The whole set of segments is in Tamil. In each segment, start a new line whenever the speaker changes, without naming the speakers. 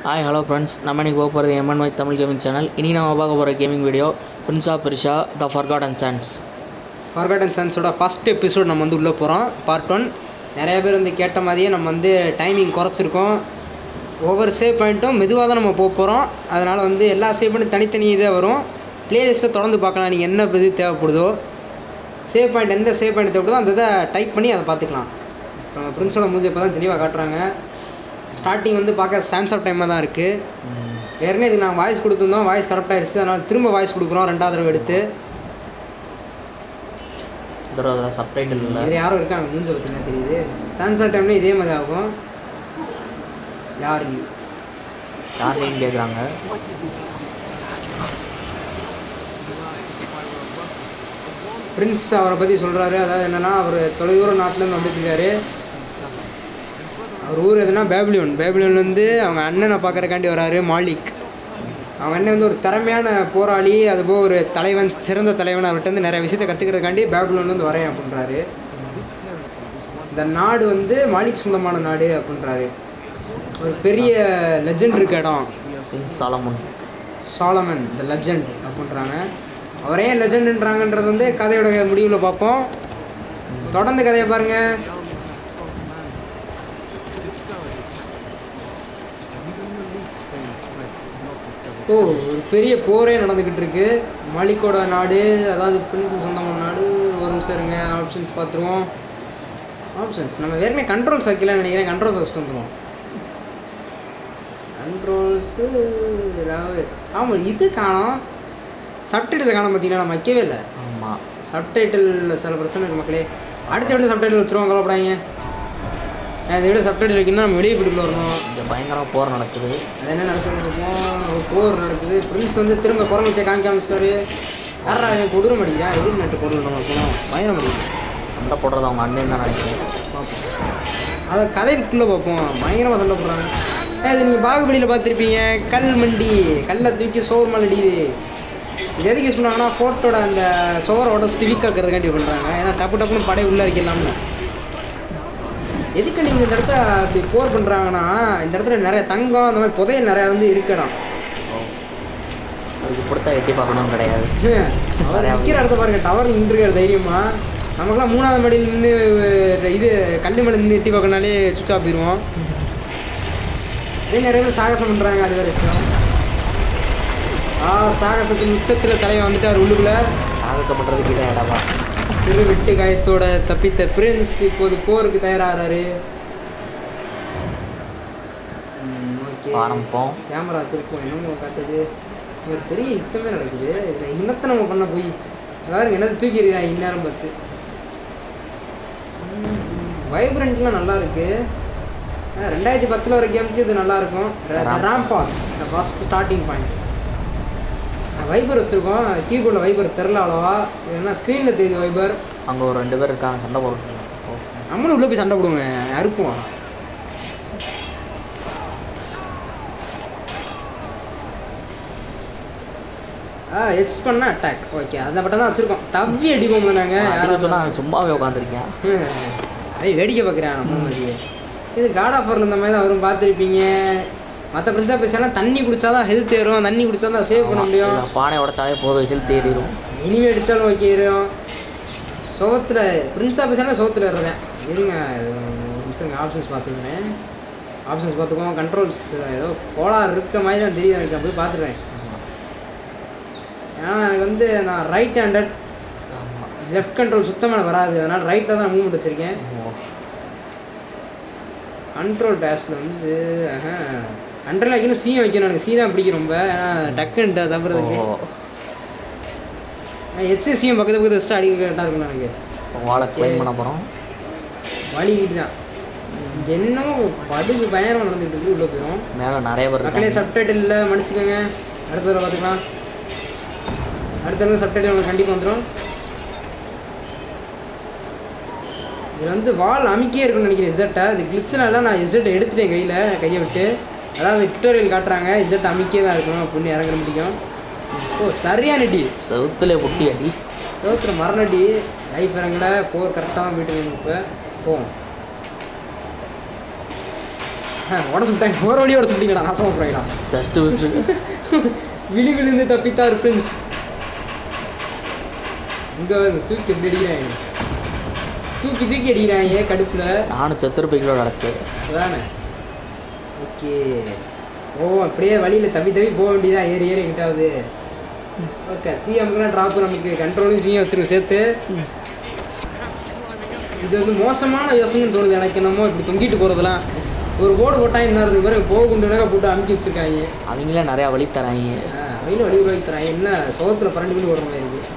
ஹாய் ஹலோ ஃப்ரெண்ட்ஸ் நம்ம இன்னைக்கு போக போகிறது எம்என்ஒய் தமிழ் கேமிங் சேனல் இனி நம்ம பார்க்க போகிற gaming video prince of Persia the forgot and sands
forgotten சன்ஸோட ஃபஸ்ட் எபிசோட் நம்ம வந்து உள்ளே போகிறோம் பார்ட் ஒன் நிறைய பேர் வந்து கேட்ட மாதிரியே நம்ம வந்து டைமிங் குறைச்சிருக்கோம் ஒவ்வொரு சேவ் பாயிண்ட்டும் மெதுவாக தான் நம்ம போக போகிறோம் அதனால் வந்து எல்லா சேவ் பாயிண்ட்டும் தனித்தனி இதாக வரும் பிளேலிஸ்ட்டை தொடர்ந்து பார்க்கலாம் நீங்கள் என்ன இது தேவைப்படுதோ சேவ் பாயிண்ட் எந்த சேவ் பாயிண்ட் தேவைப்படுதோ அந்த இதை டைப் பண்ணி அதை பார்த்துக்கலாம் இப்போ நம்ம ஃப்ரெண்ட்ஸோட மூஞ்சி இப்போ தான் தெளிவாக காட்டுறாங்க ஸ்டார்டிங் வந்து பார்க்க சான்ஸ் ஆஃப் டைமாக தான் இருக்குது ஏற்கனவே இதுக்கு நாங்கள் வாய்ஸ் கொடுத்துருந்தோம் வாய்ஸ் கரெக்டாகிடுச்சு அதனால் திரும்ப வாய்ஸ் கொடுக்குறோம் ரெண்டாவது தடவை எடுத்து
இதோட அதில் சப்டைட்டில் இல்லை
இது யாரும் இருக்காங்க மூஞ்ச பற்றினா தெரியுது சான்சர் டைம்ல இதே மாதிரி ஆகும் யார் நீ
யாருன்னு கேட்குறாங்க
பிரின்ஸ் அவரை பற்றி சொல்கிறாரு அதாவது என்னென்னா அவர் தொலைதூர நாட்டிலேருந்து வந்துட்டு இருக்காரு அவர் ஊர் எதுனா பேபிலியோன் பேபிலியோன்லேருந்து அவங்க அண்ணனை பார்க்கறக்காண்டி வராரு மாலிக் அவங்க அண்ணன் வந்து ஒரு திறமையான போராளி அதுபோல் ஒரு தலைவன் சிறந்த தலைவன் அவர்கிட்ட வந்து நிறைய விஷயத்தை கற்றுக்கிறதுக்காண்டி பேபிலோன்லேருந்து வரேன் அப்படின்றாரு இந்த நாடு வந்து மாலிக் சொந்தமான நாடு அப்படின்றாரு ஒரு பெரிய லெஜெண்ட் இருக்க இடம்
king Solomon
Solomon the legend அப்படின்றாங்க அவரே லெஜெண்டுன்றாங்கன்றது வந்து கதையோட முடிவில் பார்ப்போம் தொடர்ந்து கதையை பாருங்க ஓ ஒரு பெரிய போரே நடந்துக்கிட்டு இருக்கு மாலிக்கோட நாடு அதாவது பிரின்ஸ் சொந்தமான நாடு ஒரு நிமிஷம் இருங்க ஆப்ஷன்ஸ் பார்த்துருவோம் ஆப்ஷன்ஸ் நம்ம ஏற்கனவே கண்ட்ரோல்ஸ் வைக்கலன்னு நினைக்கிறேன் கண்ட்ரோல்ஸ் வச்சுட்டு வந்துடுவோம் கண்ட்ரோல்ஸு ஏதாவது ஆமாம் இது காணோம் சப்டைட்டில் காணோம் பார்த்தீங்கன்னா நம்ம வைக்கவே இல்லை
ஆமாம்
சப்டைட்டில் சில பிரச்சனை இருக்கு மக்களே அடுத்த விட சப்டைட்டில் வச்சுருவோம் கவலைப்படாங்க இதை விட சப்டைட்டில் வைக்கணும்னா நம்ம வெளியே வீட்டுக்குள்ள வரணும்
இங்கே பயங்கரமாக போர் நடக்குது
அது என்ன நடக்குதுன்னு பார்ப்போம் ஒரு போர் நடக்குது பிரின்ஸ் வந்து திரும்ப குரங்கத்தை காமிக்க ஆரம்பிச்சிட்டாரு யாரா அவன் கொடூர மாட்டேங்கிறா எதிர் நாட்டு பொருள் நம்ம போனோம் பயங்கர முடியும்
சண்டை போடுறது அவங்க அண்ணன் தான் நினைக்கிறேன்
பார்ப்போம் அதை கதைக்குள்ளே பார்ப்போம் பயங்கரமாக சண்டை போடுறாங்க ஏ, இது நீங்கள் பாகுபலியில் பார்த்துருப்பீங்க கல் மண்டி கல்லை தூக்கி சோறு மேலே அடிக்குது இது எதுக்கு யூஸ் பண்ணுவாங்கன்னா ஃபோர்ட்டோட அந்த சோரை உடச்சிட்டு வீக் ஆக்கிறதுக்காண்டி பண்ணுறாங்க ஏன்னா டப்பு டப்புன்னு படை உள்ளே இருக்கலாம்னு எதுக்கு நீங்கள் இந்த இடத்த அப்படி போர் பண்ணுறாங்கன்னா இந்த இடத்துல நிறைய தங்கம் அந்த மாதிரி புதையல் நிறையா வந்து இருக்கடம்
ஓ அதுக்கு கொடுத்தா எட்டி பார்க்கணும்னு கிடையாது
அவர் நிற்கிற இடத்த பாருங்க டவர் நின்றுக்கிற தைரியமா நமக்குலாம் மூணாவது மாடியில் நின்று இது கல் மேலே நின்று எட்டி பார்க்கனாலே சுவிச் ஆஃப் போயிடுவோம் இதே நிறைய பேர் சாகசம் பண்ணுறாங்க அது வேறு விஷயம் ஆ சாகசத்தின் உச்சத்தில் தலைவன் வந்துட்டு அவர் உள்ளுக்குள்ள
சாகசப்படுறதுக்கு இதான் இடமா
சிறு வெட்டு காயத்தோட தப்பித்த பிரின்ஸ் இப்போது போருக்கு தயாராகிறாரு ஓகே
ஆரம்பிப்போம்
கேமரா திருப்போம் என்னமோ காட்டுது ஒரு பெரிய யுத்தமே நடக்குது இதில் இன்னத்தை நம்ம பண்ண போய் அதாவது என்னது தூக்கிடுறா இந்நேரம் பார்த்து வைப்ரண்ட்லாம் நல்லா இருக்கு ஆ, ரெண்டாயிரத்தி பத்தில் ஒரு கேமுக்கு இது நல்லா இருக்கும் ராம்பாஸ் ஃபர்ஸ்ட் ஸ்டார்டிங் பாயிண்ட் வைபர் வச்சுருக்கோம் கீபோர்டில் வைபர் தெரில அவ்வளோவா என்ன ஸ்க்ரீனில் தெரியுது வைபர்
அங்கே ஒரு ரெண்டு பேர் இருக்காங்க சண்டை போட்டு ஓகே
நம்மளும் உள்ளே போய் சண்டை போடுவோங்க அறுப்போம் ஆ எக்ஸ் பண்ண அட்டாக் ஓகே அதை மட்டும் தான் வச்சுருக்கோம் தவ்வி அடிப்போம் நாங்கள்
அடிக்க சொன்னா அவன் சும்மாவே உட்காந்துருக்கேன்
அதே வேடிக்கை பார்க்குறேன் நம்ம மாதிரி இது காட் ஆஃபரில் இந்த மாதிரி தான் வரும் பார்த்துருப்பீங்க மற்ற பிரின்ஸா பேசினா தண்ணி குடிச்சாதான் ஹெல்த் ஏறும் தண்ணி குடிச்சா தான் சேவ் பண்ண முடியும்
பானை உடைச்சாலே போதும் ஹெல்த் ஏறிடும்
இனிமே அடித்தாலும் ஓகே ஏறும் சோகத்தில் பிரின்ஸா பேசினா சோகத்தில் ஏறுறேன் இருங்க இது ஒரு நிமிஷம் ஆப்ஷன்ஸ் பார்த்துக்கிறேன் ஆப்ஷன்ஸ் பார்த்துக்கோங்க கண்ட்ரோல்ஸ் ஏதோ கோளாறு இருக்க மாதிரி தான் தெரியுது எனக்கு நான் போய் பார்த்துருவேன் ஏன்னா எனக்கு வந்து நான் ரைட் ஹேண்டட்
ஆமாம்
லெஃப்ட் கண்ட்ரோல் சுத்தமாக எனக்கு வராது அதனால் ரைட்டில் தான் மூவ்மெண்ட் வச்சுருக்கேன் கண்ட்ரோல் டேஷில் வந்து கண்ட்ரோல் வைக்கணும் சி வைக்கணும் எனக்கு சி தான் பிடிக்கும் ரொம்ப ஏன்னா டக்குன்ட்டு தப்புறதுக்கு
ஓ
ஹெச்எஸ்சியும் பக்கத்து பக்கத்து வச்சுட்டு அடிக்க கரெக்டாக இருக்கும் எனக்கு
வாழை க்ளைம் பண்ண போகிறோம்
வலிக்கிட்டு தான் இங்க என்னமோ படுகு பயங்கரமாக நடந்துட்டு இருக்கு உள்ளே போயிடும்
மேலே நிறைய பேர்
மக்களே
இருக்காங்க
சப்டைட்டில் இல்லை மன்னிச்சுக்கோங்க அடுத்த தடவை பார்த்துக்கலாம் அடுத்த தடவை சப்டைட்டில் உங்களுக்கு கண்டிப்பாக வந்துடும் இது வந்து வால் அமைக்கே இருக்குன்னு நினைக்கிறேன் இசட்டை அது கிளிச்சினால நான் இசட்டை எடுத்துட்டேன் கையில் கையை விட்டு அதாவது டுட்டோரியல் காட்டுறாங்க இசட் அமைக்கே தான் இருக்கணும் அப்படின்னு இறங்குற முடியும் ஓ சரியான டி
செவுத்துல புட்டி அடி
சோத்துல மரணடி லைஃப் இறங்கட போர் கரெக்டாக தான் போயிட்டு இருக்கு இப்போ போவோம் உடச்சு விட்டாங்க ஒரு வழி உடச்சு விட்டீங்களா நாசமாக போகிறீங்களா
ஜஸ்ட் மிஸ்
விழி விழுந்து தப்பித்தார் பிரின்ஸ் இங்கே வந்து தூக்கி எப்படி அடிக்கிறாங்க தூக்கி தூக்கி அடிக்கிறாங்க கடுப்பில்
நானும் சத்துருப்பைகளோட நடத்து
அதானே ஓகே ஓ அப்படியே வழியில் தப்பி தப்பி போக வேண்டியதா ஏறி ஏறி எங்கிட்டாவது ஓகே சிஎம்க்குலாம் ட்ராப் நமக்கு கண்ட்ரோலும் சிஎம் வச்சிருக்கோம் சேர்த்து இது வந்து மோசமான யோசனைன்னு தோணுது எனக்கு என்னமோ இப்படி தொங்கிட்டு போகிறதுலாம் ஒரு போர்டு போட்டால் என்ன இருக்குது பாருங்க போக குண்டு போட்டு அமுக்கி வச்சிருக்காங்க
அவங்களே நிறையா வழி தராங்க
அவங்களும் வழி உருவாக்கி தராங்க என்ன சோகத்தில் பரண்டு பண்ணி ஓடுற மாதிரி இருக்கு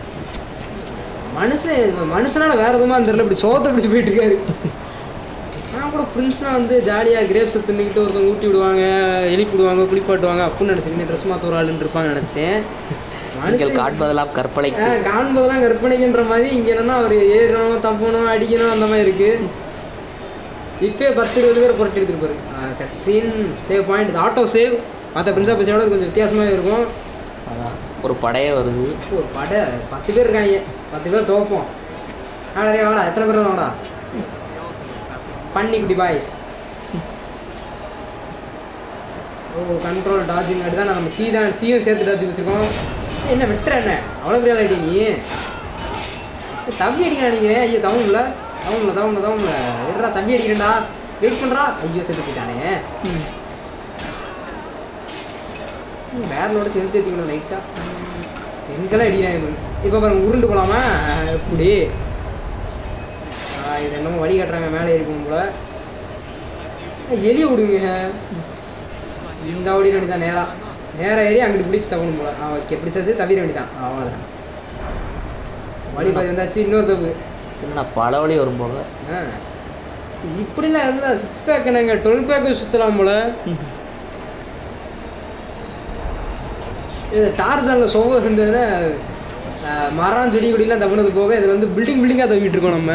மனுஷன் மனுஷனால வேற எதுவுமா தெரியல இப்படி சோகத்தை பிடிச்சி போயிட்டு இருக்காரு நான் கூட பிரின்ஸ்லாம் வந்து ஜாலியாக கிரேப்ஸ் தின்னுக்கிட்டு ஒருத்தவங்க ஊட்டி விடுவாங்க எழுப்பி விடுவாங்க குளிப்பாட்டுவாங்க அப்படின்னு நினச்சிக்கிட்டு ட்ரெஸ் மாற்ற ஒரு ஆளுன்னு இருப்பாங்க நினச்சேன்
நீங்கள் காட்பதெல்லாம் கற்பனைக்கு
காண்பதெல்லாம் கற்பனைக்குன்ற மாதிரி இங்கே என்னன்னா அவர் ஏறணும் தப்பணும் அடிக்கணும் அந்த மாதிரி இருக்கு இப்பயே பத்து இருபது பேர் புரட்டி எடுத்துருப்பாரு scene save point auto save மற்ற பிரின்ஸா பசியோட கொஞ்சம் வித்தியாசமாக இருக்கும்
அதான் ஒரு படையே வருது
ஒரு படை பத்து பேர் இருக்காங்க பத்து பேர் துவப்போம் ஆடா டேய் வாடா எத்தனை பேர் வாடா பண்ணிக்குடி பாய்ஸ் ஓ கண்ட்ரோல் டாஜிங் அடி தான் நம்ம சி தான் சியும் சேர்த்து டாஜிங் வச்சுருக்கோம் என்ன விட்டுற என்ன அவ்வளோ பெரிய ஆள் நீ ஏய், தம்பி அடிக்கிறா நீங்கள் ஐயோ தவங்கல தவங்கல தவங்கல தவங்கல விடுறா தம்பி அடிக்கிறேன்டா வெயிட் பண்ணுறா ஐயோ செத்து போயிட்டானே பேரலோட சேர்த்து ஏற்றிக்கணும் லைட்டாக எங்கெல்லாம் அடிக்கிறாங்க இப்போ பாருங்க உருண்டு போகலாமா எப்படி ஆ, இது என்னமோ வழி காட்டுறாங்க மேலே இருக்கும் போல எலி விடுங்க இந்த ஓடிட வேண்டியதான் நேரா நேரா ஏறி அங்கிட்டு பிடிச்சி தவணும் போல ஆ ஓகே பிடிச்சாச்சு தவிர வேண்டியதான் அவ்வளோதான் வழி பாதி வந்தாச்சு இன்னொரு தப்பு
என்னடா பல வழி வரும் போல
ஆ இப்படிலாம் இருந்தால் சிக்ஸ் பேக் என்னங்க டுவெல் பேக்கு சுற்றலாம் போல இது டார்சானில் சோக இருந்ததுன்னா அஹ், மரம் செடி கொடிலாம் தவினது போக இது வந்து பில்டிங் பில்டிங்காக தவிட்டு இருக்கோம் நம்ம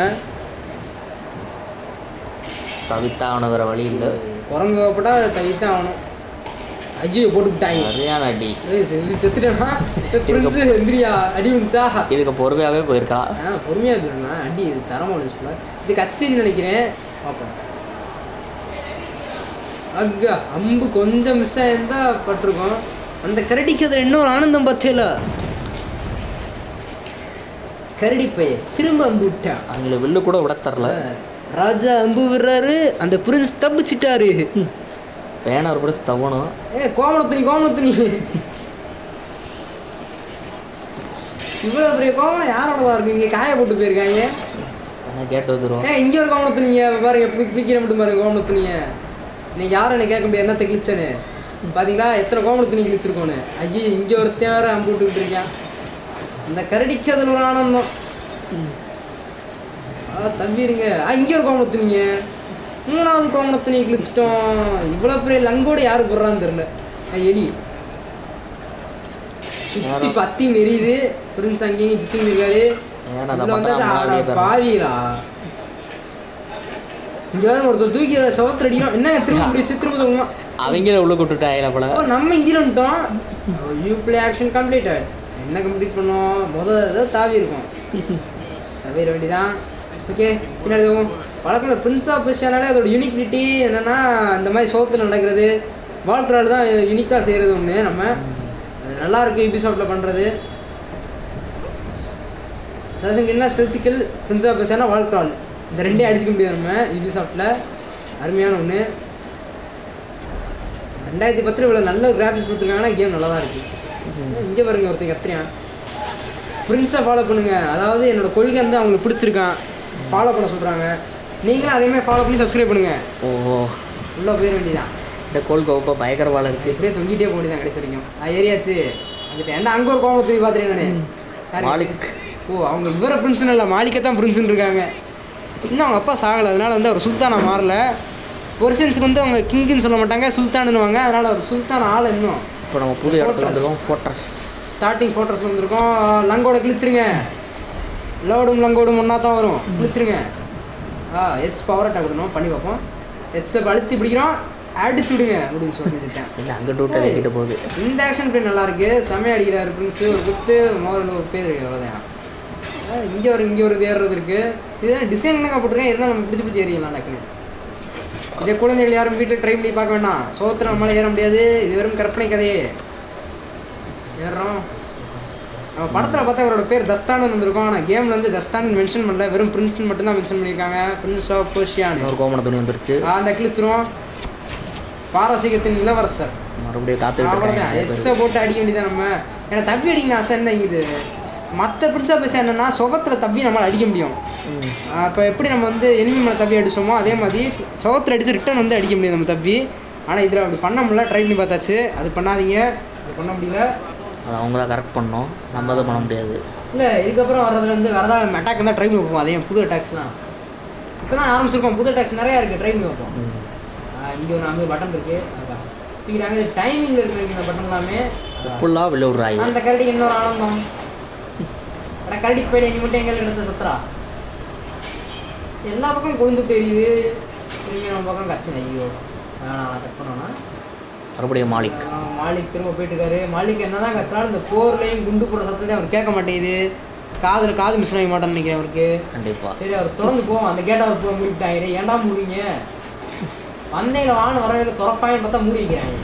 தவித்தாவன வேற வழி இல்லை
குரங்கு வைப்பட்டா தவித்தான் ஆகணும் ஐயோ போட்டு விட்டாங்க
சரியான அடி
ஏய், செத்து- செத்துட்டேனா பிரின்ஸு எந்திரியா அடி வந்துச்சா
இதுக்கு பொறுமையாகவே போயிருக்கலாம்
ஆ பொறுமையாக இருந்துருண்ணா அடி இது தரமாக வந்துச்சுல இது கட்சின்னு நினைக்கிறேன் பார்ப்போம் அக்கா அம்பு கொஞ்சம் மிஸ் ஆயிருந்தா பட்டிருக்கோம் அந்த கரடிக்கு அதில் இன்னொரு ஆனந்தம் பத்தியல கரடி பைய திரும்ப அம்பு விட்டா
அவங்கள வில்லு கூட விட தரல
ராஜா அம்பு விடுறாரு அந்த பிரின்ஸ் தப்பிச்சிட்டாரு
பேனர் ஒரு பிடிச்சி தவணும்
ஏ கோமலத்துனி கோமலத்துனி இவ்வளோ பெரிய கோமலம் யாரோடவா இருக்கு இங்கே காய போட்டு போயிருக்காங்க
என்ன கேட்டு வந்துடும்
ஏ இங்கே ஒரு கோமலத்துனீங்க பாருங்க எப்படி கிளிக்கிற மட்டும் பாருங்க கோமலத்துனீங்க நீ யாரும் என்ன கேட்க முடியாது என்னத்தை கிழிச்சேன்னு பாத்தீங்களா எத்தனை கோமலத்துனி கிழிச்சிருக்கோன்னு ஐயோ இங்கே ஒருத்தன் வேற அம்பு விட்டுக்கிட்டு இருக்கான் இந்த கரடிக்கு அதில் ஒரு ஆனந்தம் ஆ தம்பி இருங்க ஆ இங்கே ஒரு கோமலத்துனீங்க மூணாவது கோமலத்துனி கிழிச்சிட்டோம் இவ்வளோ பெரிய லங்கோடு யார் போடுறான்னு தெரியல ஆ, எலி சுத்தி பத்தி நெறியுது பிரின்ஸ் அங்கேயும் சுத்தி இருக்காரு
ஏன் அதை
உள்ள
பண்ணுறா
வந்தா
முன்னாடியே
அட
தரணும்
பாவிகளா இங்க வேற ஒருத்தர் தூக்கி சவத்துல அடிக்கிறோம் என்ன திரும்ப முடிச்சு திரும்ப சொல்லுமா
அவங்கள உள்ள கூட்டுட்டாங்களா போல
ஓ நம்ம இங்கே வந்துட்டோம் யூ ப்ளே ஆக்ஷன் கம்ப்ளீட்டட் என்ன கம்ப்ளீட் பண்ணோம் முதல் ஏதோ தாவி இருக்கும் தவிர வேண்டிதான் ஓகே பின்னாடி போவோம் வழக்கமாக பிரின்ஸ் ஆஃப் பெர்ஷியானாலே அதோட யூனிக்லிட்டி என்னன்னா இந்த மாதிரி சோத்தில் நடக்கிறது வால்ட்ரால் தான் யூனிக்காக செய்கிறது ஒன்று நம்ம அது நல்லா இருக்கு எபிசோடில் பண்ணுறது என்ன ஸ்பெசிக்கல் பிரின்ஸ் ஆஃப் பெர்ஷியானா வால்ட்ரால் இந்த ரெண்டையும் அடிச்சுக்க முடியாது நம்ம யூபிசாஃப்டில் அருமையான ஒன்று ரெண்டாயிரத்தி பத்தில் இவ்வளோ நல்ல கிராஃபிக்ஸ் கொடுத்துருக்காங்கன்னா கேம் நல்லா தான் இருக்குது இங்கே பாருங்க ஒருத்தன் கத்துறியான் பிரின்ஸை ஃபாலோ பண்ணுங்க அதாவது என்னோட கொள்கை வந்து அவங்களுக்கு பிடிச்சிருக்கான் ஃபாலோ பண்ண சொல்கிறாங்க நீங்களும் அதே மாதிரி ஃபாலோ பண்ணி சப்ஸ்கிரைப் பண்ணுங்க
ஓ
உள்ளே போயிட வேண்டியதான்
இந்த கோல் கோப்பா பயங்கரவாள இருக்கு
இப்படியே தொங்கிட்டே போக வேண்டியதான் கடைசி வரைக்கும் அது ஏரியாச்சு வந்துட்டேன் அந்த அங்கே ஒரு கோமலை தூக்கி பார்த்துறேன் நான்
மாலிக்.
ஓ அவங்க இவரை பிரின்ஸ்னு இல்லை மாலிக்கை தான் பிரின்ஸ்னு இருக்காங்க இன்னும் அவங்க அப்பா சாகலை அதனால வந்து அவர் சுல்தானா மாறல பொரிஷன்ஸுக்கு வந்து அவங்க கிங்குன்னு சொல்ல மாட்டாங்க சுல்தானுவாங்க அதனால அவர் சுல்தான் ஆள் இன்னும்
இப்போ நம்ம புது இடத்துல வந்துருக்கோம் ஃபோட்டர்ஸ்
ஸ்டார்டிங் ஃபோட்டோஸ் வந்திருக்கோம் லங்கோட கிழிச்சிருங்க லோடும் லங்கோடும் ஒன்றா தான் வரும் கிழிச்சிருங்க ஆ ஹெச் பவர் அட்டாக் விடணும் பண்ணி பார்ப்போம் ஹெச்சில் அழுத்தி பிடிக்கிறோம் அடிச்சு விடுங்க அப்படின்னு சொல்லிட்டேன்
இல்லை அங்கே டூட்டை தூக்கிட்டு போகுது
இந்த ஆக்ஷன் பிளே நல்லா இருக்கு செமையா அடிக்கிறாரு பிரின்ஸ் ஒரு குத்து மோரன் ஒரு பேர் இருக்கு அவ்வளோதான் இங்கே ஒரு இங்கே ஒரு ஏறுறது இருக்கு இதுதான் டிசைன் என்ன போட்டுருக்கேன் இருந்தால் நம்ம பிடிச்சி பிடிச்சி ஏறிடலாம் டக்குன்னு இதே குழந்தைகள் யாரும் வீட்டில் ட்ரை பண்ணி பார்க்க வேண்டாம் சோத்துல நம்மளால ஏற முடியாது இது வெறும் கற்பனை கதையே ஏறுறோம் நம்ம படத்தில் பார்த்தா இவரோட பேர் தஸ்தானு வந்திருக்கும் ஆனால் கேமில் வந்து தஸ்தான் மென்ஷன் பண்ணல வெறும் பிரின்ஸ்னு மட்டும்தான் மென்ஷன் பண்ணியிருக்காங்க பிரின்ஸ் ஆஃப் பர்ஷியான்
இன்னொரு கோமண துணி வந்துருச்சு
அந்த கிழிச்சிரும் பாரசீகத்தின் இளவரசர்
மறுபடியும் காத்துக்கிட்டு
அவ்வளோதான்
இருக்காங்க
எக்ஸ்ட்ரா போட்டு அடிக்க வேண்டியதான் நம்ம ஏன்னா தப்பி அடிக்கணும் ஆசை என்ன இது மற்ற பிரின்ஸா பேச என்னன்னா சுகத்தில் தப்பி நம்மளால் அடிக்க முடியும்
ம்.
அப்போ எப்படி நம்ம வந்து எனிமி மேலே தப்பி அடிச்சோமோ அதே மாதிரி சுகத்தில் அடிச்சு ரிட்டன் வந்து அடிக்க முடியும் நம்ம தப்பி ஆனால் இதில் அப்படி பண்ண முடியல ட்ரை பண்ணி பார்த்தாச்சு அது பண்ணாதீங்க அது பண்ண முடியல
அது அவங்க தான் கரெக்ட் பண்ணோம் நம்ம தான் பண்ண முடியாது
இல்லை இதுக்கப்புறம் வர்றதுல இருந்து வேறு ஏதாவது அட்டாக் இருந்தால் ட்ரை பண்ணி வைப்போம் அதையும் புது அட்டாக்ஸ்லாம் இப்போ தான் ஆரம்பிச்சிருக்கோம் புது அட்டாக்ஸ் நிறையா இருக்குது ட்ரை பண்ணி வைப்போம்
ம்.
இங்கே ஒரு நாலு பட்டன் இருக்குது அதான் தூக்கிட்டாங்க இது டைமிங்கில் இருக்கிற இந்த பட்டன் எல்லாமே அதான்.
ஃபுல்லாக வெளில விட்றாங்க
அந்த கரடிக்கு இன்னொரு ஆனந்தம் அட கரடி போயிடு நீ மட்டும் எங்கே எடுத்து சுத்துறா எல்லா பக்கம் கொழுந்துட்டு எரியுது திரும்பி நம்ம பக்கம் கட்சி ஐயோ வேணாம் கட் பண்ணோன்னா
மறுபடியும் மாலிக்
மாலிக் திரும்ப போயிட்டு இருக்காரு மாலிக் என்னதான் கத்துறாலும் இந்த போர்லையும் குண்டு போடுற சத்தத்தை அவர் கேட்க மாட்டேங்குது காதில் காது மிஸ் ஆகி மாட்டேன்னு நினைக்கிறேன் அவருக்கு
கண்டிப்பாக
சரி அவர் திறந்து போவோம் அந்த கேட்டை அவர் போய் மூடிட்டாங்க ஏன்டா மூடிங்க வந்தையில் வான்னு வர வைக்க திறப்பாங்கன்னு பார்த்தா மூடி வைக்கிறாங்க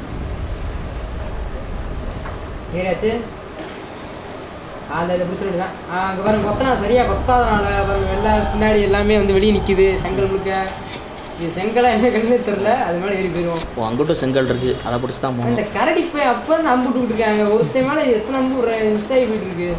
ஏறியாச்சு அந்த இதை பிடிச்ச வேண்டியதான் அங்கே பாருங்க கொத்தனா சரியாக கொத்தாதனால பாருங்க எல்லா பின்னாடி எல்லாமே வந்து வெளியே நிற்கிது செங்கல் முழுக்க இது செங்கலா என்ன கல்லுன்னு தெரில அது மேலே ஏறி போயிடுவோம்
ஓ அங்கிட்டும் செங்கல் இருக்கு அதை பிடிச்சி தான் போகணும்
இந்த கரடி போய் அப்போ தான் அம்பு விட்டுக்கிட்டு இருக்காங்க ஒருத்தன் மேலே எத்தனை அம்பு மிஸ் ஆகி போயிட்டு இருக்கு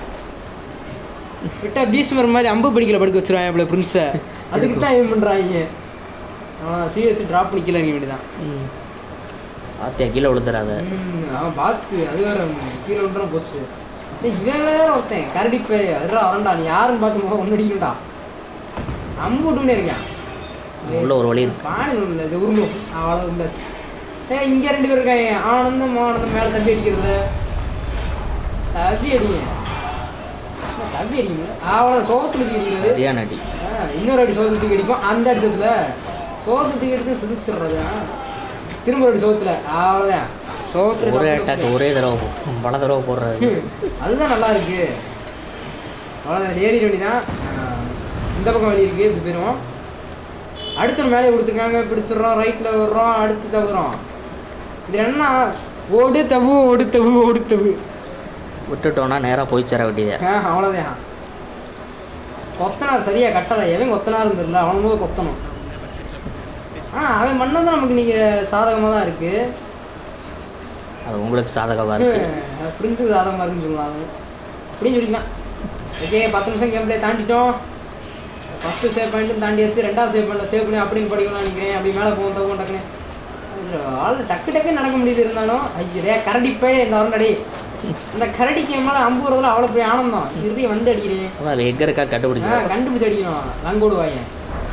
விட்டா பீஸ்மர் மாதிரி அம்பு படிக்கல படுக்க வச்சிருவாங்க இவ்வளோ பிரின்ஸை அதுக்கு தான் ஏன் பண்ணுறாங்க அவன் சீ வச்சு ட்ராப் நிற்கல வேண்டியதான்
ம் ஆத்தியா கீழே விழுந்துடாத
ம், அவன் பார்த்து அது வேற கீழே விட்டுறான் போச்சு டேய், இவன் வேற ஒருத்தன் கரடி போய் அதுடா வரண்டா நீ யாருன்னு பார்த்து முகம் ஒன்று அடிக்கண்டா அம்பு விட்டுனே இருக்கான்
உள்ள ஒரு வழி இருக்கு
பாணி இல்லை இது உருளும் அவ்வளோ உள்ள ஏ இங்கே ரெண்டு பேர் இருக்காங்க ஆனந்தம் ஆனந்தம் மேலே தப்பி அடிக்கிறது தப்பி அடிங்க என்ன தப்பி அடிக்கணும் அவ்வளோ சோகத்தில் தூக்கி அடிக்கிறது
சரியா நடி
ஆ, இன்னொரு அடி சோகத்தில் தூக்கி அடிப்போம் அந்த அடித்ததுல சோகத்தை தூக்கி எடுத்து சிரிச்சிடுறது ஆ. திரும்ப ஒரு அடி சோகத்தில் அவ்வளோதான் சோகத்தில்
ஒரே அட்டாக் ஒரே தடவை போ- பல தடவை போடுறது
அதுதான் நல்லா இருக்கு அவ்வளோதான் ஏறி வண்டி தான் இந்த பக்கம் வழி இருக்கு இப்படி போயிடுவோம் அடுத்த மேலே கொடுத்துருக்காங்க பிடிச்சிடுறோம் ரைட்டில் விடுறோம் அடுத்து தவுறோம் இது என்ன ஓடு தவு ஓடு தவு ஓடு தவு
விட்டுட்டோம்னா நேராக போய் சேர வேண்டியது
ஆ அவ்வளோதான் கொத்தனார் சரியா கட்டலை எவன் கொத்தனார் இருந்ததில்ல அவன் போது கொத்தணும் ஆ அவன் பண்ணது நமக்கு நீங்கள் சாதகமாக தான் இருக்குது
அது உங்களுக்கு சாதகமாக இருக்கு
பிரின்ஸுக்கு சாதகமாக இருக்குன்னு சொல்லலாம் அது அப்படின்னு சொல்லிக்கலாம் ஓகே பத்து நிமிஷம் கேம் பிளே தாண்டிட்டோம் ஃபஸ்ட்டு சேவ் பாயிண்ட்டும் தாண்டியாச்சு ரெண்டாவது சேவ் பண்ணல சேவ் பண்ணி அப்படின்னு படிக்கலாம் நினைக்கிறேன் அப்படி மேலே போகும் தகும் டக்குன்னு இது ஆள் டக்கு டக்கு நடக்க முடியுது இருந்தாலும் ஐயரே கரடி போய் இந்த வரண்டடி இந்த கரடிக்கு என் மேலே அம்பு வரதுல அவ்வளோ பெரிய ஆனந்தம் இறுதி வந்து அடிக்கிறேன்
அதான் அது எங்கே இருக்கா
ஆ
கண்டுபிடிச்சு
கண்டுபிடிச்சு அடிக்கணும் லங்கோடு வாயன்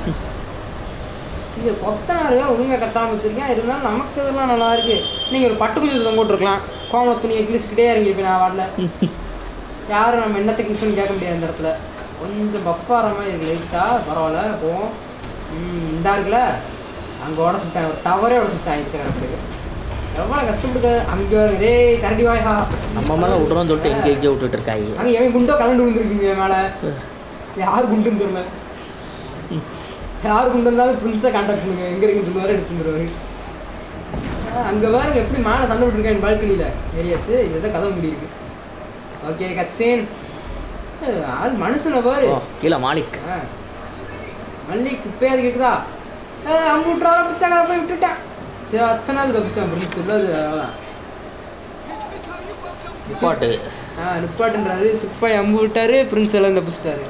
இது கொத்தனாரு ஒழுங்காக கட்டாமல் வச்சிருக்கேன் இருந்தாலும் நமக்கு இதெல்லாம் நல்லா இருக்கு நீங்கள் ஒரு பட்டு குஞ்சு தொங்க போட்டுருக்கலாம் கோமல துணியை கிழிச்சிக்கிட்டே இறங்கிருப்பேன் நான் வாடல யாரும் நம்ம என்னத்துக்கு கிழிச்சுன்னு கேட்க முடியாது இந்த இடத்துல கொஞ்சம் பஃபாகிற மாதிரி இருக்கு லைட்டாக பரவாயில்ல போவோம் ம் இந்தா இருக்குல்ல அங்கே உட சுட்டாங்க ஒரு டவரே உட சுட்டாங்க இச்சக்கரப்பட்டுக்கு எவ்வளோ கஷ்டப்படுது அங்கே டேய் கரடி வாயா
நம்ம மேலே விட்றோம்னு சொல்லிட்டு எங்கே எங்கேயோ விட்டுட்டு இருக்காங்க
அங்கே எவன் குண்டோ கலண்டு விழுந்துருக்கீங்க மேலே யார் குண்டுன்னு தெரியல யார் குண்டு இருந்தாலும் பிரின்ஸை கான்டாக்ட் பண்ணுங்க எங்கே இருக்குன்னு சொல்லுவார் எடுத்து வந்துருவாரு அங்கே பாருங்க எப்படி மேலே சண்டை விட்டுருக்கேன் பால்கனியில் ஏரியாச்சு இதுதான் கதை முடியிருக்கு ஓகே கட்சேன் ஆள் மனுஷனை பாரு
ஓ கீழே மாலிக்
ஆ. மல்லி குப்பையாது கேக்குதா ஏ, அம்பு விட்டுறாரு பிச்சாக்கார போய் விட்டுட்டான் சரி அத்தனை நாள் தப்பிச்சான் பிரின்ஸ் இல்லை அது அவ்வளோதான்
நிப்பாட்டு
ஆ நிப்பாட்டுன்றாரு சிப்பாய் அம்பு விட்டாரு பிரின்ஸ் எல்லாம் தப்பிச்சிட்டாரு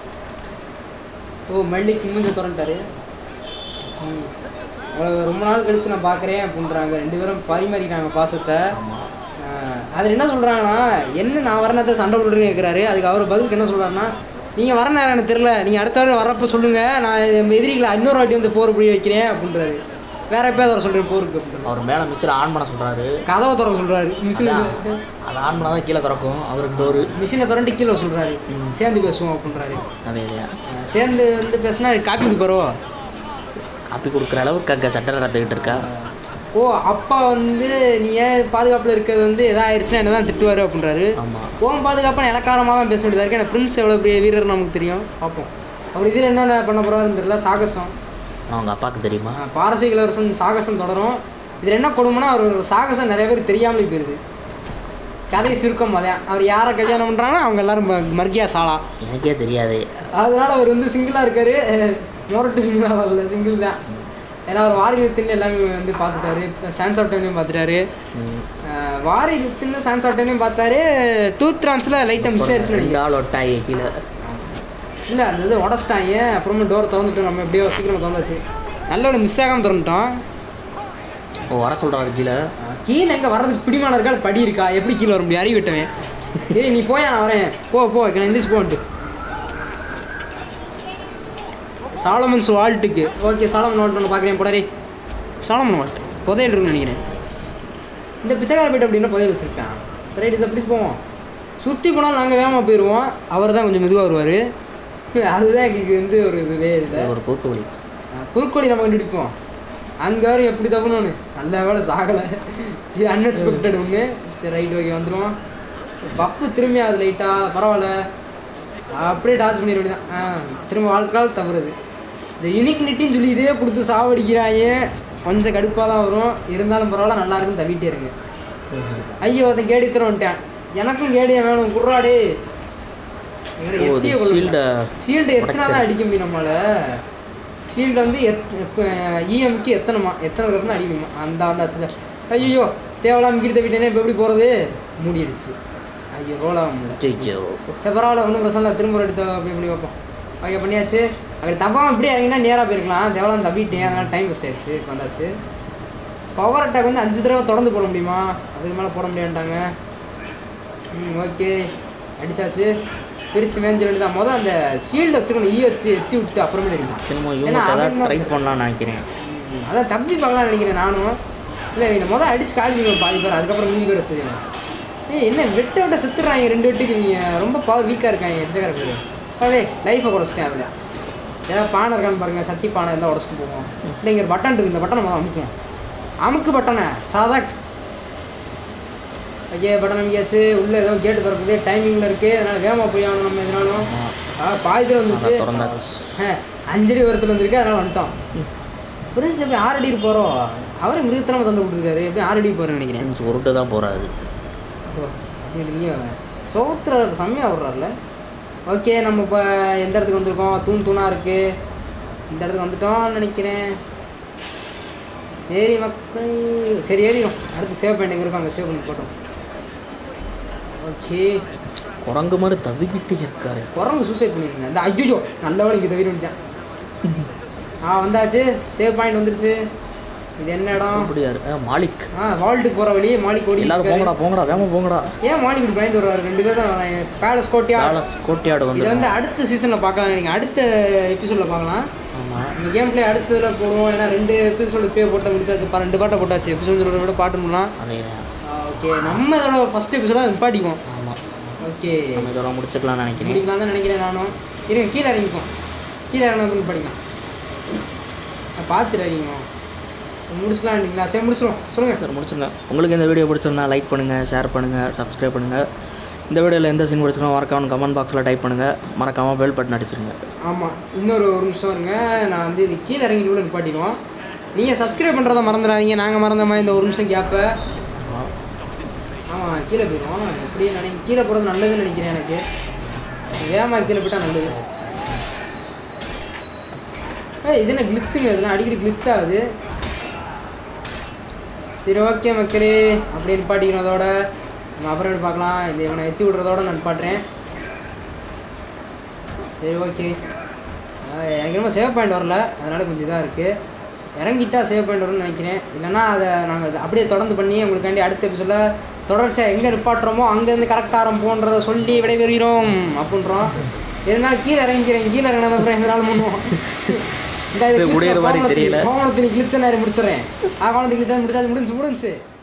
ஓ மல்லிக்கு மூஞ்ச திறந்துட்டாரு ம். அவ்வளோ ரொம்ப நாள் கழிச்சு நான் பார்க்குறேன் அப்படின்றாங்க ரெண்டு பேரும் பரிமாறிக்கிறாங்க பாசத்தை
ஆமாம்
ஆ, அதில் என்ன சொல்கிறாங்கன்னா என்ன நான் வர நேரத்தை சண்டை போட்டுன்னு கேட்குறாரு அதுக்கு அவர் பதிலுக்கு என்ன சொல்கிறாருன்னா நீங்கள் வர நேரம் எனக்கு தெரில நீங்கள் அடுத்த வாரம் வரப்போ சொல்லுங்கள் நான் என் எதிரிகளை இன்னொரு வாட்டி வந்து போர் புரிய வைக்கிறேன் அப்படின்றாரு வேற எப்போ வர சொல்கிறேன் போருக்கு அப்படின்றாரு
அவர் மேலே மிஷினை ஆன் பண்ண சொல்கிறாரு
கதவை திறக்க சொல்கிறாரு மிஷின்
அது ஆன் பண்ணால் தான் கீழே திறக்கும் அவருக்கு டோரு
மிஷினை திறந்து கீழே சொல்கிறாரு
ம்.
சேர்ந்து பேசுவோம் அப்படின்றாரு
அதே இல்லையா
சேர்ந்து வந்து பேசினா காப்பி கொடுப்பாரோ
காப்பி கொடுக்குற அளவுக்கு அங்கே சட்டை நடந்துக்கிட்டு இருக்கா
ஓ அப்பா வந்து நீ ஏன் பாதுகாப்பில் இருக்கிறது வந்து எதா ஆயிடுச்சுன்னா என்ன தான் திட்டுவார் அப்படின்றாரு
ஆமாம்
ஓம் பாதுகாப்பாக இலக்காரமாக தான் பேச வேண்டியதாக இருக்கு ஏன்னா பிரின்ஸ் எவ்வளோ பெரிய வீரர் நமக்கு தெரியும் பார்ப்போம் அவர் இதில் என்னென்ன பண்ண போகிறாருன்னு தெரியல சாகசம்
அவங்க அப்பாவுக்கு தெரியுமா
பாரசீக இளவரசன் சாகசம் தொடரும் இதில் என்ன கொடுமைனா அவர் ஒரு சாகசம் நிறைய பேர் தெரியாமலே போயிருது கதை சுருக்கம் அதான் அவர் யாரை கல்யாணம் பண்ணுறாங்கன்னா அவங்க எல்லாரும் ம- மர்கியா சாலா
எனக்கே தெரியாது
அதனால அவர் வந்து சிங்கிளாக இருக்காரு மொரட்டு சிங்கிளாக வரல சிங்கிள் தான் ஏன்னா அவர் வாரி வித்தின் எல்லாமே வந்து பார்த்துட்டாரு சான்ஸ் ஆஃப் டைம்லையும் பார்த்துட்டாரு
ம்.
அஹ் வாரி வித்தின் சான்ஸ் ஆஃப் டைம்லையும் பார்த்தாரு டூத் ட்ரான்ஸில் லைட்டாக மிஸ் ஆயிடுச்சுன்னு
ரெண்டு
நினைக்கிறேன்
ஆள் ஒட்டாயி கீழே
இல்லை அந்த இது உடச்சிட்டாங்க அப்புறமா டோர் திறந்துட்டோம் நம்ம எப்படியோ சீக்கிரமாக திறந்தாச்சு நல்ல மிஸ் ஆகாமல் திறந்துட்டோம்
ஓ வர சொல்கிறாரு கீழே
கீழே எங்கே வர்றதுக்கு பிடிமான இருக்கா படி இருக்கா எப்படி கீழே வர முடியும் அறிவு விட்டவன் ஏய் நீ போயா நான் வரேன் போ போ நான் எந்திரிச்சு போன்ட்டு சாலமன்ஸ் வால்ட்டுக்கு ஓகே சாலமன் வால்ட் ஒன்று பார்க்குறேன் போடாரே சாலமன் வால்ட் புதையல் இருக்குன்னு நினைக்கிறேன் இந்த பிச்சைக்காரப்பேட்டை அப்படின்னா புதையல் வச்சுருக்கேன் ரைட் இதை பிடிச்சி போவோம் சுற்றி போனால் நாங்கள் வேகமாக போயிடுவோம் அவர் தான் கொஞ்சம் மெதுவாக வருவார் அதுதான் எங்களுக்கு வந்து ஒரு இதுவே இல்லை
இது ஒரு கூட்டு வழி
குறுக்கோழி நம்ம கண்டுபிடிப்போம் அங்கே வரும் எப்படி தப்புனோன்னு நல்ல வேலை சாகலை இது அன்எக்ஸ்பெக்டட் ஒன்று சரி ரைட் ஓகே வந்துடுவோம் பஃப்பு திரும்பி அது லைட்டாக பரவாயில்ல அப்படியே டாச் பண்ணிட வேண்டியதான் ஆ திரும்ப வாழ்க்கால் தவறுது இந்த யூனிக்னிட்டின்னு சொல்லி இதே கொடுத்து சாவடிக்கிறாங்க கொஞ்சம் கடுப்பாக தான் வரும் இருந்தாலும் பரவாயில்ல நல்லா இருக்குன்னு தவிட்டே இருக்கு ஐயோ அதை கேடி தர வந்துட்டேன் எனக்கும் கேடியா வேணும் குர்ராடே
ஓ இது ஷீல்டை
ஷீல்டு எத்தனை தான் அடிக்க முடியும் நம்மளால ஷீல்டு வந்து எத் இஎம்க்கு எத்தனைமா எத்தனை தடவை தான் அடிக்கணுமா அந்த அந்த அடிச்சு ஐயோ தேவையில்லாம கீழே விட்டேனே இப்போ எப்படி போகிறது மூடிடுச்சு ஐயோ ரோல் ஆக முடியல
ஐயோ
சரி பரவாயில்ல ஒன்றும் பிரச்சனை இல்லை திரும்ப ஒரு எடுத்து அப்படி பண்ணி வைப்போம் ஓகே பண்ணியாச்சு அப்படி தப்பாமல் இப்படி இறங்கினா நேராக போயிருக்கலாம் தேவையில்லாம் தப்பிட்டேன் அதனால் டைம் வேஸ்ட் ஆயிடுச்சு இப்ப வந்தாச்சு பவர் அட்டாக் வந்து அஞ்சு தடவை தொடர்ந்து போட முடியுமா அதுக்கு மேலே போட முடியாண்டாங்க ம் ஓகே அடிச்சாச்சு பிரித்து மேஞ்ச வேண்டியதான் முதல் அந்த ஷீல்டு வச்சுக்கணும் ஈ வச்சு எத்தி விட்டு அப்புறமே அடிக்கலாம்
திரும்ப
ஏன்னா
இவங்க ஏதாவது
அவன்
ட்ரை பண்ணலாம்னு நினைக்கிறேன்
ம், அதான் தப்பி பார்க்கலாம் நினைக்கிறேன் நானும் இல்லை இந்த முதல் அடிச்சு காலி நீங்கள் பாதி பேர் அதுக்கப்புறம் மீதி பேர் வச்சுக்கணும் ஏய் என்ன வெட்ட விட்ட செத்துறாங்க ரெண்டு வெட்டுக்கு நீங்கள் ரொம்ப பவர் வீக்காக இருக்காங்க எடுத்துக்கிற பேர் அதே லைஃப்பை குறைச்சிட்டேன் அதில் ஏதாவது பானை இருக்கான்னு பாருங்க சட்டி பானை இருந்தால் உடச்சிட்டு போவோம் இல்லை இங்கே பட்டன் இருக்கு இந்த பட்டனை முதல் அமுக்குவோம் அமுக்கு பட்டனை சாதா ஐயா பட்டன் அமைக்காச்சு உள்ளே ஏதோ கேட்டு திறக்குது டைமிங்கில் இருக்குது அதனால் வேகமாக போய் ஆகணும் நம்ம எதுனாலும் ஆ பாயத்தில் வந்துச்சு
அதான் திறந்தாச்சு
ஆ, அஞ்சடி உரத்தில் வந்திருக்கு அதனால் வந்துட்டோம் பிரின்ஸ் எப்படி ஆறு அடிக்கு போகிறோம் அவரே மிருகத்தனமாக சண்டை விட்டுருக்காரு எப்படி ஆறு அடிக்கு போகிறேன்னு நினைக்கிறேன்
மீன்ஸ் உருட்டு தான் போகிறாரு
ஓ, அப்படின்றீங்க சோத்திர செம்மையாக விட்றாருல ஓகே நம்ம இப்போ எந்த இடத்துக்கு வந்திருக்கோம் தூண் தூணாக இருக்குது இந்த இடத்துக்கு வந்துட்டோம்னு நினைக்கிறேன் சரி மக்கள் சரி ஏறிடும் அடுத்து சேவ் பண்ணிட்டு இருக்கோம் அங்கே சேவ் பண்ணி போட்டோம் ஓகே
குரங்கு மாதிரி தவிக்கிட்டு இருக்காரு
குரங்கு சூசைட் பண்ணிருங்க இந்த ஐயோ நல்ல வேலைக்கு தவிர வந்துட்டேன் ஆ வந்தாச்சு சேவ் பாயிண்ட் வந்துருச்சு இது என்ன இடம்
அப்படியாரு ஆ மாலிக்
ஆ வால்ட்டுக்கு போகிற வழி மாலிக் ஓடி
எல்லாரும் போங்கடா போங்கடா வேகமா போங்கடா
ஏன் மாலிக் இப்படி பயந்து வருவார் ரெண்டு பேரும் பேலஸ் கோட்டியா
பேலஸ் கோட்டையாடு
இதை
வந்து
வந்து அடுத்த சீசனில் பார்க்கலாம் நீங்கள் அடுத்த எபிசோடில் பார்க்கலாம்
ஆமாம்
நம்ம கேம் பிளே அடுத்ததில் போடுவோம் ஏன்னா ரெண்டு எபிசோடு இப்பயே போட்ட முடிச்சாச்சு பா ரெண்டு பாட்டை போட்டாச்சு எபிசோட விட பாட்டு பண்ணலாம்
அதே
ஓகே நம்ம இதோட ஃபஸ்ட் எபிசோட நிப்பாட்டிக்குவோம்
ஆமாம்
ஓகே
நம்ம இதோட முடிச்சுக்கலாம்னு நினைக்கிறேன்
முடிக்கலாம் தான் நினைக்கிறேன் நானும் இருங்க கீழே இறங்கிப்போம் கீழே இறங்கினா படிக்கலாம் பார்த்துட்டு இறங்கிப்போம் முடிச்சுக்கலாம் இல்லைங்களா சரி முடிச்சிடும் சொல்லுங்கள்
சரி முடிச்சுங்க உங்களுக்கு இந்த வீடியோ பிடிச்சிருந்தா லைக் பண்ணுங்கள் ஷேர் பண்ணுங்கள் சப்ஸ்கிரைப் பண்ணுங்கள் இந்த வீடியோவில் எந்த சீன் பிடிச்சிருக்கோம் மறக்காம கமெண்ட் பாக்ஸில் டைப் பண்ணுங்கள் மறக்காமல் பெல் பட்டன் அடிச்சிருங்க
ஆமாம் இன்னொரு ஒரு நிமிஷம் இருங்க நான் வந்து இது கீழே இறங்கி கூட நிப்பாட்டிடுவோம் நீங்கள் சப்ஸ்கிரைப் பண்ணுறத மறந்துடாதீங்க நாங்கள் மறந்த மாதிரி இந்த ஒரு நிமிஷம் கேப்பை ஆமாம் கீழே போயிடுவோம் எப்படியே நினை கீழே போகிறது நல்லதுன்னு நினைக்கிறேன் எனக்கு வேகமாக கீழே போயிட்டா நல்லது ஏய் இது என்ன கிளிச்சுங்க இதெல்லாம் அடிக்கடி கிளிச் ஆகுது சரி ஓகே மக்களே அப்படியே நிப்பாட்டிக்கணும் அதோட நம்ம அப்புறம் எப்படி பார்க்கலாம் இந்த இவனை எத்தி விடுறதோட நான் நிப்பாட்டுறேன் சரி ஓகே எனக்கு என்னமோ சேவ் பாயிண்ட் வரல அதனால் கொஞ்சம் இதாக இருக்குது இறங்கிட்டா சேவ் பாயிண்ட் வரும்னு நினைக்கிறேன் இல்லைன்னா அதை நாங்கள் அப்படியே தொடர்ந்து பண்ணி உங்களுக்காண்டி அடுத்த எபிசோடில் தொடர்ச்சியாக எங்கே நிப்பாட்டுறோமோ அங்கேருந்து கரெக்டாக ஆரம்பிப்போன்றதை சொல்லி விடைபெறுகிறோம் அப்படின்றோம் இருந்தாலும் கீழே இறங்கிக்கிறேன் கீழே இறங்கினது அப்புறம் எந்த நாள் பண்ணுவோம் இந்த
இது முடியிற மாதிரி தெரியல.
கோவணத்தை நீ கிழிச்ச நேரம் முடிச்சிடறேன் ஆ கோவணத்தை கிழிச்சா முடிச்சாச்சு முடிஞ்சு முடிஞ்சு